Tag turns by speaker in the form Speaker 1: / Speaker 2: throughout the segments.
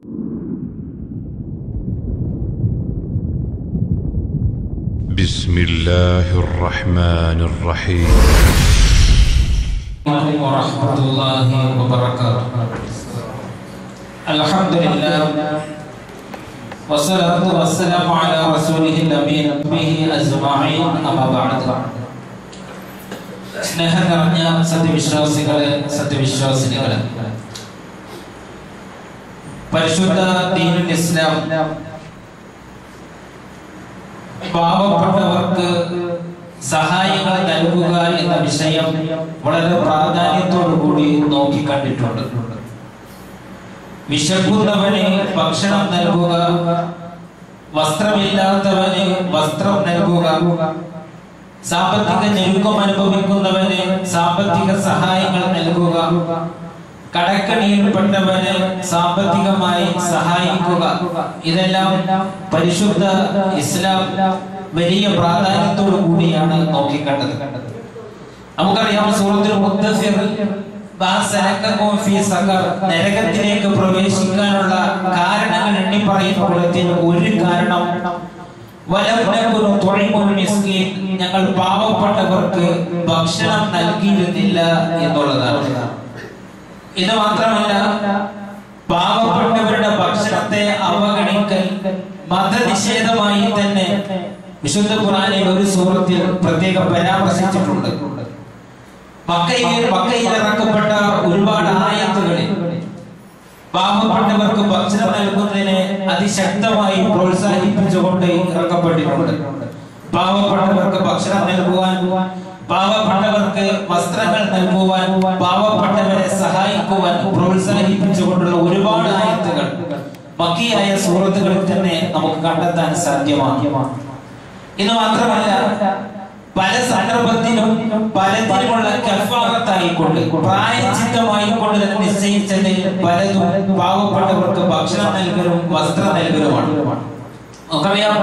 Speaker 1: بسم الله الرحمن الرحيم
Speaker 2: عليكم ورحمة الله وبركاته الحمد لله والصلاة والسلام على رسوله الأمين به أجمعين أما بعد സ്നേഹം നിറഞ്ഞ സത്യവിശ്വാസികളെ സത്യവിശ്വാസിനികളെ പരിശുദ്ധ ദീനുൽ ഇസ്ലാം പാവപ്പെട്ടവർക്ക് സഹായങ്ങൾ നൽകുക എന്ന വിഷയം വളരെ പ്രാധാന്യത്തോടു കൂടി നോക്കിക്കണ്ടിട്ടുണ്ട് വിശക്കുന്നവന് ഭക്ഷണം നൽകുക വസ്ത്രമില്ലാത്തവന് വസ്ത്രം നൽകുക സാമ്പത്തിക ഞെരുക്കം അനുഭവിക്കുന്നവന് സാമ്പത്തിക സഹായങ്ങൾ നൽകുക കടക്കണിയിൽപ്പെട്ടവന് സാമ്പത്തികമായി സഹായിക്കുക ഇതെല്ലാം പരിശുദ്ധ ഇസ്ലാം വലിയ പ്രാധാന്യത്തോടു കൂടിയാണ് നോക്കിക്കണ്ടത് നമുക്കറിയാം സൂറത്തിൽ മുദ്ദസിർ നരകത്തിലേക്ക് പ്രവേശിക്കാനുള്ള കാരണങ്ങൾ എണ്ണി പറയുമ്പോഴത്തേന് ഒരു കാരണം വലംനകുനു തുഴിമുൽ മിസ്കീൻ ഞങ്ങൾ പാവപ്പെട്ടവർക്ക് ഭക്ഷണം നൽകിയിരുന്നില്ല എന്നുള്ളതാണ് ഇത് മാത്രമല്ല പാവപ്പെട്ടവരുടെ ഭക്ഷണത്തെ അവഗണിക്കൽ മതനിഷേധമായി തന്നെ വിശുദ്ധ ഖുറാനിൽ ഒരു സൂറത്തിൽ പ്രത്യേകം പരാമർശിച്ചിട്ടുണ്ട് മക്കയിൽ മക്കയിൽ ഇറക്കപ്പെട്ട ഒരുപാട് ആയത്തുകളിൽ പാവപ്പെട്ടവർക്ക് ഭക്ഷണം നൽകുന്നതിനെ അതിശക്തമായി പ്രോത്സാഹിപ്പിച്ചുകൊണ്ട് ഇറക്കപ്പെട്ടിട്ടുണ്ട് പാവപ്പെട്ടവർക്ക് ഭക്ഷണം നൽകുവാൻ പാവപ്പെട്ടവർക്ക് വസ്ത്രങ്ങൾ നൽകുവാൻ പാവപ്പെട്ടവരെ സഹായിക്കുവാൻ പ്രോത്സാഹിപ്പിച്ചുകൊണ്ടുള്ള ഒരുപാട് ആയത്തുകൾ മക്കിയായ സൂറത്തുകളിൽ തന്നെ നമുക്ക് കണ്ടെത്താൻ സാധ്യമാണ് ഇത് മാത്രമല്ല പല സന്ദർഭത്തിലും പലതിലുമുള്ള കഫാറത്തായിക്കൊണ്ട് പ്രായചിത്തമായിക്കൊണ്ട് തന്നെ നിശ്ചയിച്ചത് പലതും പാവപ്പെട്ടവർക്ക് ഭക്ഷണം നൽകലും വസ്ത്രം നൽകലുമാണ് നമുക്കറിയാം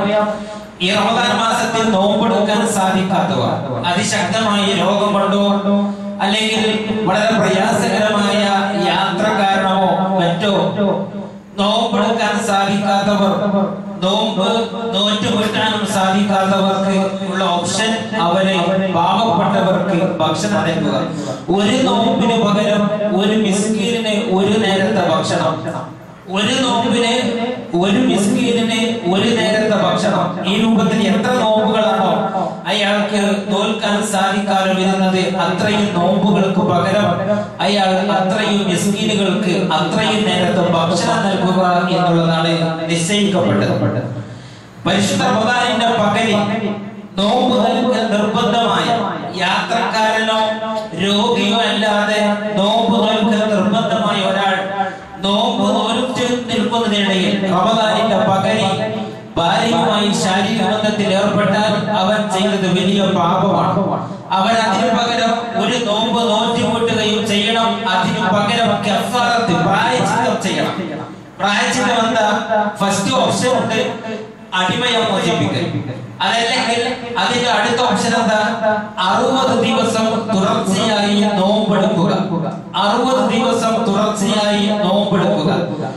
Speaker 2: ഈ റമദാൻ മാസത്തിൽ നോമ്പെടുക്കാൻ സാധിക്കാത്തവർ അതിശക്തമായ രോഗം കൊണ്ടോ അല്ലെങ്കിൽ വളരെ പ്രയാസകരമായ യാത്ര കാരണമോ മറ്റോ നോമ്പെടുക്കാൻ സാധിക്കാത്തവർ നോമ്പ് നോറ്റുവെക്കാനും സാധിക്കാത്തവർക്ക് ഉള്ള ഓപ്ഷൻ അവരെ പാവപ്പെട്ടവർക്ക് ഭക്ഷണം നൽകുക ഒരു നോമ്പിന് പകരം ഒരു മിസ്കീലിന് ഒരു നേരത്തെ ഭക്ഷണം ഒരു നോമ്പിന് ഒരു മിസ്കീലിന് ഒരു നേരത്തെ ഭക്ഷണം ഈ രൂപത്തിൽ എത്ര നോമ്പുകളാണോ അയാൾക്ക് തോൽക്കാൻ സാധിക്കാതെ വരുന്നത് അത്രയും നോമ്പുകൾക്ക് പകരം അയാൾ അത്രയും മിസ്കീനുകൾക്ക് അത്രയും നേരത്തെ ഭക്ഷണം നൽകുക എന്നുള്ളതാണ് നിശ്ചയിക്കപ്പെട്ടത് പരിശുദ്ധ റമദാനിന്റെ പകലിൽ നോമ്പ് നൽകൽ നിർബന്ധമായ യാത്രക്കാരനോ രോഗിയോ അല്ലാതെ നോമ്പ് നൽകൽ നിർബന്ധമായ ഒരാൾ നോമ്പ് നോറ്റ് നിൽക്കുന്നതിനിടയിൽ റമദാനിന്റെ പകലിൽ ഭാര്യയുമായി ശാരീരിക ബന്ധത്തിൽ ഏർപ്പെട്ടാൽ അവൻ ചെയ്തത് വലിയ പാപമാണ് അവൻ അതിനു പകരം ഒരു നോമ്പ് നോറ്റുകൂട്ടുകയും ചെയ്യണം അതിനു പകരം കഫാറത്ത് പ്രായച്ചിത്തം ചെയ്യണം പ്രായച്ചിത്തം എന്താ ഫസ്റ്റ് ഓപ്ഷൻ ഉണ്ട് അടിമയെ മോചിപ്പിക്കൽ അതല്ലെങ്കിൽ അതിന്റെ അടുത്ത ഓപ്ഷൻ എന്താ അറുപത് ദിവസം തുടർച്ചയായി നോമ്പെടുക്കുക അറുപത് ദിവസം തുടർച്ചയായി നോമ്പെടുക്കുക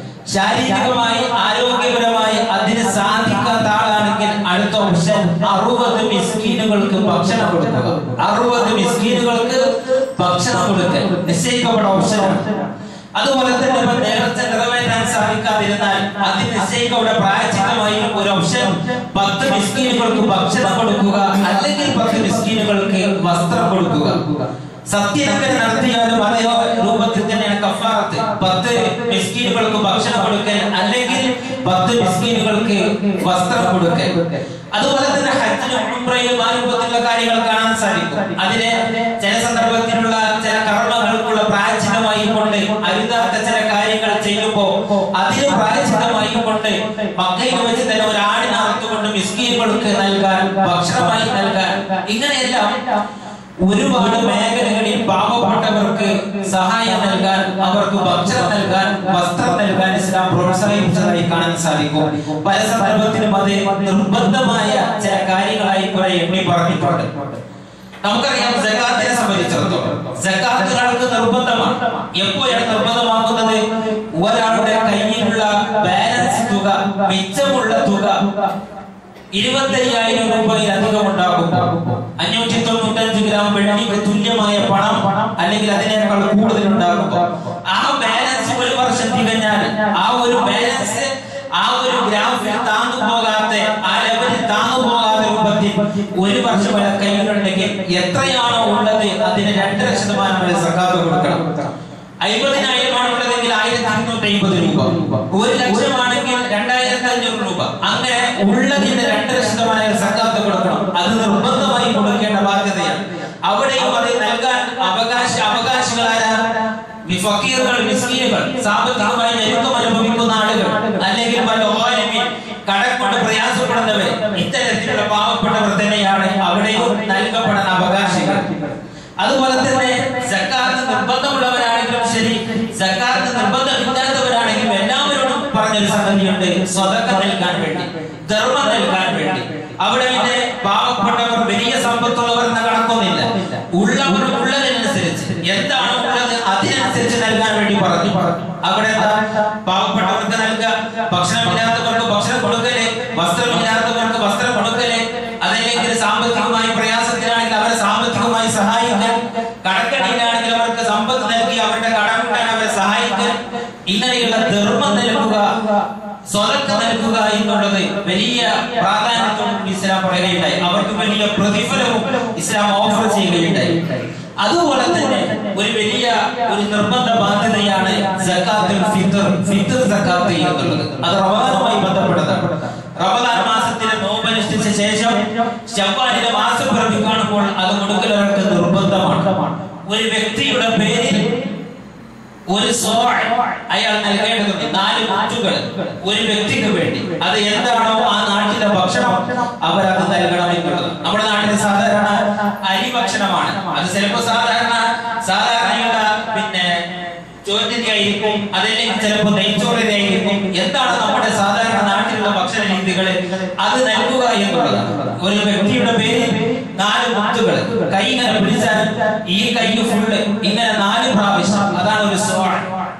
Speaker 2: ശാരീരികമായി ആരോഗ്യപരമായി അതിന് സാധിക്കാത്ത ആളാണെങ്കിൽ അടുത്ത ഓപ്ഷൻ അറുപത് മിസ്കീനുകൾക്ക് ഭക്ഷണം കൊടുക്കുക അറുപത് മിസ്കീനുകൾക്ക് ഭക്ഷണം കൊടുക്കൽ നിശ്ചയിക്കപ്പെട്ട ഓപ്ഷനാണ് അതുപോലെ തന്നെ ഇപ്പൊ നേർച്ച നിറവേറ്റാൻ സാധിക്കാതിരുന്നാൽ അതിന് നിശ്ചയിക്കപ്പെട്ട പ്രായച്ചിത്തമായി ഒരു ഓപ്ഷൻ പത്ത് മിസ്കീനുകൾക്ക് ഭക്ഷണം കൊടുക്കുക അല്ലെങ്കിൽ പത്ത് മിസ്കീനുകൾക്ക് വസ്ത്രം കൊടുക്കുക സത്യനക്കര നടത്തിയാലും അതേ രൂപത്തിൽ തന്നെയാണ് കഫാറത്ത് പത്ത് മിസ്കീനുകൾക്ക് ഭക്ഷണം കൊടുക്കൽ അല്ലെങ്കിൽ പത്ത് മിസ്കീനുകൾക്ക് വസ്ത്രം കൊടുക്കൽ അതുപോലെ തന്നെ ഹജ്ജിനും ഉംറയിലും ആ രൂപത്തിലുള്ള കാര്യങ്ങൾ കാണാൻ സാധിക്കും അതിന് ചില സന്ദർഭത്തിലുള്ള ചില കർമ്മങ്ങൾക്കുള്ള പ്രായച്ചിതമായി കൊണ്ട് അരുതാത്ത ചില കാര്യങ്ങൾ ചെയ്യുമ്പോ അതിന് പ്രായച്ചിതമായി കൊണ്ട് മക്കയിൽ വെച്ച് തന്നെ ഒരു ആടിനെ അറുത്തുകൊണ്ട് മിസ്കീനുകൾക്ക് നൽകാൻ ഭക്ഷണമായി നൽകാൻ ഇങ്ങനെയെല്ലാം ഒരുപാട് മേഖലകളിൽ പാവപ്പെട്ടവർക്ക് സഹായം നൽകാൻ അവർക്ക് ഭക്ഷണം നൽകാൻ വസ്ത്രം നൽകാൻ ഇസ്ലാം പ്രോത്സാഹിപ്പിച്ചതായി കാണാൻ സാധിക്കും പല സന്ദർഭത്തിലും അത് നിർബന്ധമായ ചില കാര്യങ്ങളായി കുറെ എണ്ണി പറഞ്ഞിട്ടുണ്ട് നമുക്കറിയാം ജക്കാത്തിനെ സംബന്ധിച്ചിടത്തോളം ജക്കാത്ത് ഒരാൾക്ക് നിർബന്ധമാണ് എപ്പോഴാണ് നിർബന്ധമാക്കുന്നത് ഒരാളുടെ കയ്യിലുള്ള മിച്ചമുള്ള തുക ഇരുപത്തയ്യായിരം രൂപയിലധികം ഉണ്ടാകും അഞ്ഞൂറ്റി തൊണ്ണൂറ്റഞ്ച് ഗ്രാം വെള്ളിക്ക് തുല്യമായ പണം അല്ലെങ്കിൽ അതിനേക്കാൾ കൂടുതൽ ഉണ്ടാകുമ്പോൾ ആ ബാലൻസ് ഒരു വർഷം തികഞ്ഞാൽ ആ ഒരു ബാലൻസ് ആ ഒരു ഗ്രാഫിൽ താന്നു പോകാത്ത ആ ലെവലിൽ താന്നു പോകാത്ത രൂപത്തിൽ ഒരു വർഷം വരെ കയ്യിലുണ്ടെങ്കിൽ എത്രയാണോ ഉള്ളത് അതിന് രണ്ടര ശതമാനം വരെ സർക്കാർ കൊടുക്കണം അയ്പതിനായിരമാണ് ഉള്ളതെങ്കിൽ ആയിരത്തി അഞ്ഞൂറ്റി അയ്പത് രൂപ ഒരു ലക്ഷമാണെങ്കിൽ രണ്ടായിരത്തി അഞ്ഞൂറ് രൂപ അങ്ങനെ ഉള്ളതിന്റെ രണ്ടര ശതമാനം സർക്കാർ കൊടുക്കണം അത് നിർബന്ധമായി കൊടുക്കേണ്ട ബാധ്യതയാണ് അവിടെയും അത് നൽകാൻ അവകാശ അവകാശികളാരാ ഈ ഫക്കീറുകൾ മിസ്കീനുകൾ സാമ്പത്തികമായി ഞെരുക്കം അനുഭവിക്കുന്ന ആളുകൾ അല്ലെങ്കിൽ വല്ല ഓലമീൻ കടം കൊണ്ട് പ്രയാസപ്പെടുന്നവർ ഇത്തരത്തിലുള്ള പാവപ്പെട്ടവർ തന്നെയാണ് അവിടെയും നൽകപ്പെടാൻ അവകാശികൾ അതുപോലെ തന്നെ സക്കാത്ത് നിർബന്ധമുള്ളവരാണെങ്കിലും ശരി സക്കാത്ത് നിർബന്ധമില്ലാത്തവരാണെങ്കിലും എല്ലാവരോടും പറഞ്ഞൊരു സംഗതിയുണ്ട് സ്വതക്ക നൽകാൻ വേണ്ടി ധർമ്മം നൽകാൻ വേണ്ടി അവിടെ പിന്നെ പാവപ്പെട്ടവർ വലിയ സമ്പത്തുള്ളവർ എന്ന കണക്കൊന്നുമില്ല ഉള്ളവർ ഉള്ളതിനനുസരിച്ച് എന്താണ് ഉള്ളത് അതിനനുസരിച്ച് നൽകാൻ വേണ്ടി പറഞ്ഞു അവിടെ എന്താ പാവപ്പെട്ടവർക്ക് നൽകുക ഭക്ഷണമില്ലാത്തവർക്ക് ഭക്ഷണം കൊടുക്കല് വസ്ത്രമില്ലാത്തവർക്ക് വസ്ത്രം കൊടുക്കല് അതല്ലെങ്കിൽ സാമ്പത്തികമായി പ്രയാസത്തിലാണെങ്കിൽ അവരെ സാമ്പത്തികമായി സഹായിക്കൽ കടക്കണിയിലാണെങ്കിൽ അവർക്ക് സമ്പത്ത് നൽകി അവരുടെ കടം വീട്ടാൻ അവരെ സഹായിക്കൽ ഇങ്ങനെയുള്ള ധർമ്മം നൽകുക സ്വതക്ക നൽകുക എന്നുള്ളത് വലിയ പ്രാധാന്യത്തോടും ഇസ്ലാം പറയുകയുണ്ടായി അവർക്ക് വലിയ പ്രതിഫലവും ഇസ്ലാം ഓഫർ ചെയ്യുകയുണ്ടായി അതുപോലെ തന്നെ ഒരു വലിയ ഒരു നിർബന്ധ ബാധ്യതയാണ് സക്കാത്തുൽ ഫിത്തർ ഫിത്തർ സക്കാത്ത് എന്നുള്ളത് അത് റമദാനുമായി ബന്ധപ്പെട്ടതാണ് റമദാൻ മാസത്തിലെ നോമ്പ് അനുഷ്ഠിച്ച ശേഷം ശവ്വാലിലെ മാസം പിറവി കാണുമ്പോൾ അത് കൊടുക്കലവർക്ക് നിർബന്ധമാണ് ഒരു വ്യക്തിയുടെ പേരിൽ ഒരു സോൾ അയാൾ നൽകേണ്ടതുണ്ട് നാല് മുറ്റുകൾ ഒരു വ്യക്തിക്ക് വേണ്ടി അത് എന്താണോ ആ നാട്ടിലെ ഭക്ഷണം അവരത് നൽകണം എന്നുള്ളത് നമ്മുടെ നാട്ടിൽ സാധാരണ അരി ഭക്ഷണമാണ് അത് ചിലപ്പോ സാധാരണ സാധാരണയുള്ള പിന്നെ ചോറ്റിന്റെ ആയിരിക്കും അതല്ലെങ്കിൽ ചിലപ്പോ നെയ്ച്ചോറിന്റെ ആയിരിക്കും എന്താണ് നമ്മുടെ സാധാരണ നാട്ടിലുള്ള ഭക്ഷണ രീതികൾ അത് നൽകുക എന്നുള്ളതാണ് ഒരു വ്യക്തിയുടെ പേരിൽ നാല് മുത്തുകൾ കൈ ഇങ്ങനെ പിടിച്ചാൽ ഈ കൈ ഫുള്ള് ഇങ്ങനെ നാല് പ്രാവശ്യം അതാണ് ഒരു സോൾ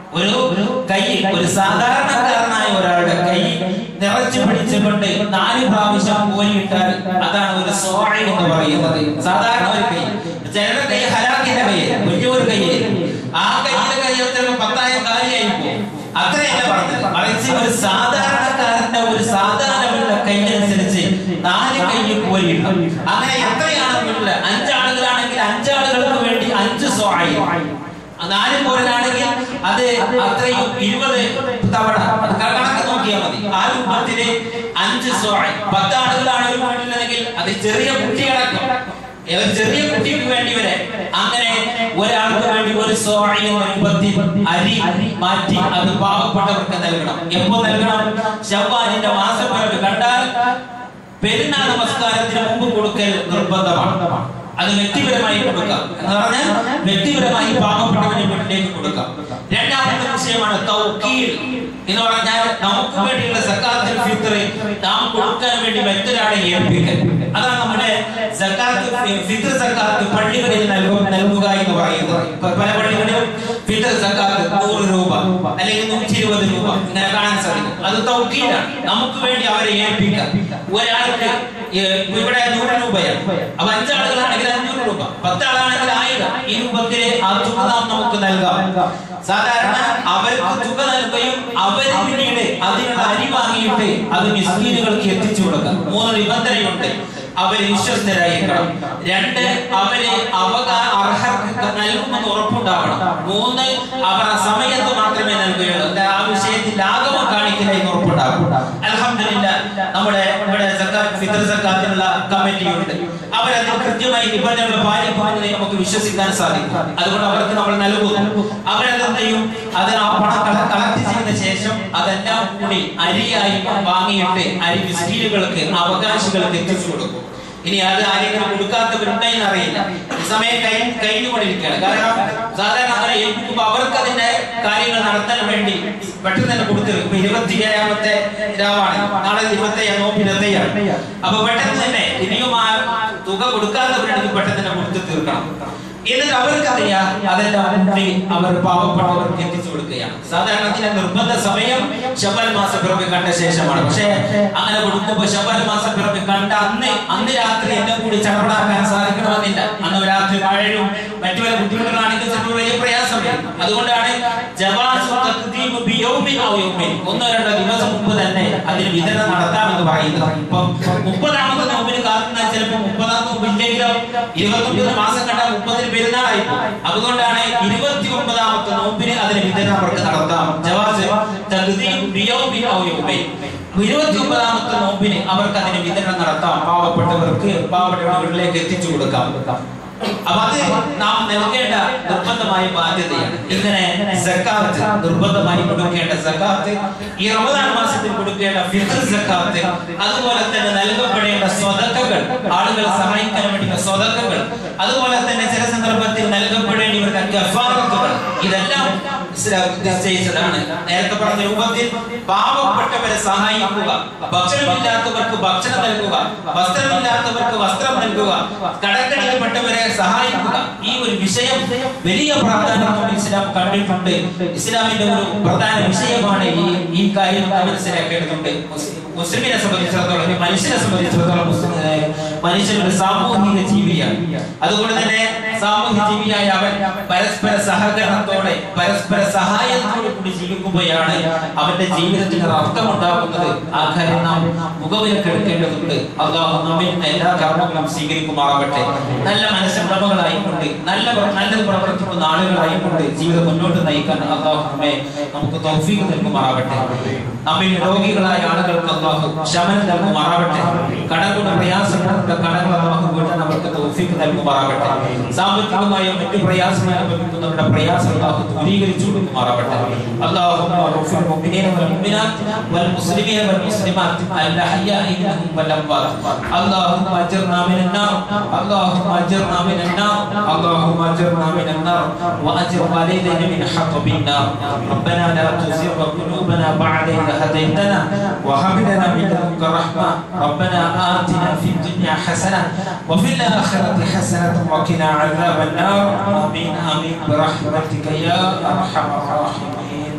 Speaker 2: ഒരു കൈ ഒരു സാധാരണക്കാരനായ ഒരാളുടെ കൈ നിറച്ചു പിടിച്ചുകൊണ്ട് നാല് പ്രാവശ്യം കോരിയിട്ടാൽ അതാണ് ഒരു സോഴ എന്ന് പറയുന്നത് സാധാരണ ഒരു കൈ ചിലരുടെ കൈ ഹലാക്കിന്റെ കൈ വലിയൊരു കൈ ആ കൈയിലെ കൈ ചിലപ്പോൾ പത്തായിരം കാലിയായി പോകും അത്രയല്ല പറഞ്ഞത് മറിച്ച് ഒരു സാധാരണക്കാരന്റെ ഒരു സാധാരണ കൈയനുസരിച്ച് നാല് കൈ കോരിയിടണം അങ്ങനെ എത്രയാണെന്നുള്ള അഞ്ചാളുകളാണെങ്കിൽ അഞ്ചാളുകൾക്ക് വേണ്ടി അഞ്ച് സോഴ നാല് പോരനാണെങ്കിൽ അത് അത്രയും ഇരുപത് തവണ അത് കണക്ക് നോക്കിയാൽ മതി ആ രൂപത്തില് അഞ്ച് സോഴ പത്താളുകളാണ് ഒരു വീട്ടിലെങ്കിൽ അത് ചെറിയ കുട്ടിയടക്കം ഒരു ചെറിയ കുട്ടിക്ക് വേണ്ടി വരെ അങ്ങനെ ഒരാൾക്ക് വേണ്ടി ഒരു സോഴ എന്ന രൂപത്തിൽ അരി മാറ്റി അത് പാവപ്പെട്ടവർക്ക് നൽകണം എപ്പോ നൽകണം ശവ്വാലിന്റെ മാസപ്പിറവ് കണ്ടാൽ പെരുന്നാൾ നമസ്കാരത്തിന് മുമ്പ് കൊടുക്കൽ നിർബന്ധമാണ് അത് വ്യക്തിപരമായി കൊടുക്കാം എന്ന് പറഞ്ഞാൽ വ്യക്തിപരമായി പാവപ്പെട്ടവന്റെ വീട്ടിലേക്ക് കൊടുക്കാം രണ്ടാമത്തെ വിഷയമാണ് തൗക്കീൽ എന്ന് പറഞ്ഞാൽ നമുക്ക് വേണ്ടിയുള്ള സക്കാത്തുൽ ഫിത്ർ നാം കൊടുക്കാൻ വേണ്ടി മറ്റൊരാളെ ഏൽപ്പിക്കൽ അതാണ് നമ്മുടെ സക്കാത്ത് ഫിത്ർ സക്കാത്ത് പള്ളികളിൽ നൽകും നൽകുക എന്ന് പറയുന്നത് ഇപ്പൊ പല പള്ളികളിലും ഫിത്ർ സക്കാത്ത് നൂറ് രൂപ അല്ലെങ്കിൽ നൂറ്റി ഇരുപത് രൂപ ഇങ്ങനെ കാണാൻ സാധിക്കും അത് തൗക്കീലാണ് നമുക്ക് വേണ്ടി അവരെ ഏൽപ്പിക്കാം ഒരാൾക്ക് ഏഹ് ഇവിടെ നൂറ് രൂപയാണ് അപ്പൊ അഞ്ചാളുകളാണെങ്കിൽ അഞ്ഞൂറ് രൂപ പത്താളാണെങ്കിൽ ആയിരം ഈ രൂപത്തിൽ ആ തുക നാം നമുക്ക് നൽകാം സാധാരണ അവർക്ക് തുക നൽകുകയും അവര് പിന്നീട് അതിനുള്ള അരി വാങ്ങിയിട്ട് അത് മിസ്കീനുകൾക്ക് എത്തിച്ചു കൊടുക്കാം മൂന്ന് നിബന്ധനയുണ്ട് അവര് വിശ്വസ്തരായിരിക്കണം രണ്ട് അവര് അവകാ അർഹർക്ക് നൽകുമെന്ന് ഉറപ്പുണ്ടാവണം മൂന്ന് അവർ ആ സമയത്ത് മാത്രമേ നൽകുകയുള്ളൂ അത് ആ വിഷയത്തിൽ ലാഘവം കാണിക്കില്ല എന്ന് ഉറപ്പുണ്ടാകും അലഹമില്ല നമ്മുടെ ഇവിടെ സക്കാത്ത് ഫിത്ർ സക്കാത്തിനുള്ള കമ്മിറ്റിയുണ്ട് അവരതിൽ കൃത്യമായി നിബന്ധനകൾ പാലിക്കുമെന്ന് നമുക്ക് വിശ്വസിക്കാൻ സാധിക്കും അതുകൊണ്ട് അവർക്ക് നമ്മൾ നൽകുന്നു അവരെന്തെയും അത് ആ പണം കളക്ട് ചെയ്ത ശേഷം അതെല്ലാം കൂടി അരിയായി വാങ്ങിയിട്ട് അരി മിസ്കീനുകൾക്ക് അവകാശികൾക്ക് എത്തിച്ചു കൊടുക്കും ഇനി അത് ആരെങ്കിലും കൊടുക്കാത്തവരുണ്ടെന്ന് അറിയില്ല ഈ സമയം കഴിഞ്ഞ് കഴിഞ്ഞുകൊണ്ടിരിക്കുകയാണ് കാരണം സാധാരണ അങ്ങനെ ഏൽപ്പിക്കുമ്പോൾ അവർക്ക് അതിന്റെ കാര്യങ്ങൾ നടത്താൻ വേണ്ടി പെട്ടെന്ന് തന്നെ കൊടുത്തു ഇപ്പൊ ഇരുപത്തി ഏഴാമത്തെ രാവാണ് നാളെ ഇരുപത്തി നോമ്പ് ഇരുപത്തിയാണ് അപ്പൊ പെട്ടെന്ന് തന്നെ ഇനിയും ആ തുക കൊടുക്കാത്തവരുണ്ടെങ്കിൽ പെട്ടെന്ന് തന്നെ കൊടുത്തു തീർക്കണം എന്നിട്ട് അവർക്കറിയാം അതെല്ലാം മുമ്പിൽ അവർ പാവപ്പെട്ടവർക്ക് എത്തിച്ചു കൊടുക്കുകയാണ് സാധാരണ അതിന്റെ നിർബന്ധ സമയം ശബൽ മാസപ്പിറവി കണ്ട ശേഷമാണ് പക്ഷേ അങ്ങനെ കൊടുക്കുമ്പോൾ ശബൽ മാസപ്പിറവി കണ്ട അന്ന് അന്ന് രാത്രി എന്നെ കൂടി ചടപടാക്കാൻ സാധിക്കണമെന്നില്ല അന്ന് രാത്രി മഴയും മറ്റു പല ബുദ്ധിമുട്ടുകളാണെങ്കിൽ ചിലപ്പോൾ വലിയ പ്രയാസം വരും അതുകൊണ്ടാണ് ജവാസു തഖ്ദീമു ബിയൗമിൻ ഔ യൗമിൻ ഒന്നോ രണ്ടോ ദിവസം മുമ്പ് തന്നെ അതിന് വിതരണം നടത്താമെന്ന് പറയുന്നത് ഇപ്പം മുപ്പതാമത്തെ നോമ്പിന് കാത്തുന്ന ചിലപ്പോൾ മുപ്പതാം നോമ്പ് ഇല്ലെങ്കിലോ ഇരുപത്തൊമ്പത് മാസം കണ്ട മുപ്പതിന് പെരുന്നാളായി പോകും. അതുകൊണ്ടാണ് ഇരുപത്തി ഒമ്പതാമത്തെ നോമ്പിന് അതിന് വിതരണം അവർക്ക് നടത്താം ജവാസ് തഖ്ദീം ബിയൗമിൻ ഔ യൗമിൻ ഇരുപത്തി ഒമ്പതാമത്തെ നോമ്പിന് അവർക്ക് അതിന് വിതരണം നടത്താം പാവപ്പെട്ടവർക്ക് പാവപ്പെട്ടവരിലേക്ക് എത്തിച്ചു കൊടുക്കാം അപ്പൊ അത് നാം നൽകേണ്ട നിർബന്ധമായ ബാധ്യതയാണ് ഇങ്ങനെ സക്കാത്ത് നിർബന്ധമായി കൊടുക്കേണ്ട സക്കാത്ത് ഈ റമദാൻ മാസത്തിൽ കൊടുക്കേണ്ട ഫിത്ർ സക്കാത്ത് അതുപോലെ തന്നെ നൽകപ്പെടേണ്ട സ്വതക്കകൾ ആളുകളെ സഹായിക്കാൻ വേണ്ടിയുള്ള സ്വതക്കകൾ അതുപോലെ തന്നെ ചില സന്ദർഭത്തിൽ നൽകപ്പെടേണ്ടി വരുന്ന ഗഫാറത്തുകൾ ഇതെല്ലാം ഇസ്ലാം നിശ്ചയിച്ചതാണ് നേരത്തെ പറഞ്ഞ രൂപത്തിൽ പാവപ്പെട്ടവരെ സഹായിക്കുക ഭക്ഷണമില്ലാത്തവർക്ക് ഭക്ഷണം നൽകുക വസ്ത്രമില്ലാത്തവർക്ക് വസ്ത്രം നൽകുക കടക്കണിക്കപ്പെട്ടവരെ സഹായിക്കുക ഈ ഒരു വിഷയം വലിയ പ്രാധാന്യം നമ്മുടെ ഇസ്ലാം കണ്ടിട്ടുണ്ട് ഇസ്ലാമിന്റെ ഒരു പ്രധാന വിഷയമാണ് ഈ ഈ കാര്യം നാം മനസ്സിലാക്കേണ്ടതുണ്ട് മുസ്ലിം- മുസ്ലിമിനെ സംബന്ധിച്ചിടത്തോളം ഒരു മനുഷ്യനെ സംബന്ധിച്ചിടത്തോളം മുസ്ലിം ഏഹ്, മനുഷ്യൻ ഒരു സാമൂഹിക ജീവിയാണ് അതുകൊണ്ട് തന്നെ സാമൂഹിക ജീവിയായ അവൻ പരസ്പര സഹകരണത്തോടെ പരസ്പര സഹായത്തോടെ കൂടി ജീവിക്കുമ്പോഴാണ് അവന്റെ ജീവിതത്തിന് ഒരു അർത്ഥമുണ്ടാകുന്നത് ആ കാര്യം നാം മുഖവിലക്കെടുക്കേണ്ടതുണ്ട് അള്ളാഹു നമ്മിൽ നിന്ന് എല്ലാ കർമ്മങ്ങളും സ്വീകരിക്കുമാറാകട്ടെ നല്ല മനസ്സുടമകളായിക്കൊണ്ട് നല്ല നല്ലത് പ്രവർത്തിക്കുന്ന ആളുകളായിക്കൊണ്ട് ജീവിതം മുന്നോട്ട് നയിക്കാൻ അള്ളാഹു നമ്മെ നമുക്ക് തൗഫീഖ് നൽകുമാറാകട്ടെ നമ്മിൽ രോഗികളായ ആളുകൾക്ക് അള്ളാഹു ശമനം നൽകുമാറാകട്ടെ കടങ്ങളുടെ പ്രയാസങ്ങളുടെ കടങ്ങൾ അള്ളാഹു വീട്ടാൻ അവർക്ക് തൗഫീഖ് നൽകുമാറാകട്ടെ സാമ്പത്തികമായോ മറ്റു പ്രയാസങ്ങൾ അനുഭവിക്കുന്നവരുടെ പ്രയാസം അള്ളാഹു ദൂരീകരിച്ചു കൊടുക്കുമാറാകട്ടെ അള്ളാഹു المؤمنين والمؤمنات والمسلمين والمسلمات الأحياء منهم والأموات اللهم أجرنا من النار اللهم أجرنا من النار اللهم أجرنا من النار وأجر والدينا من حطب النار ربنا لا تزغ قلوبنا بعد إذ هديتنا وهب لنا من لدنك رحمة ربنا آتنا في الدنيا حسنة وفي الآخرة حسنة وقنا عذاب النار آمين آمين برحمتك يا أرحم الراحمين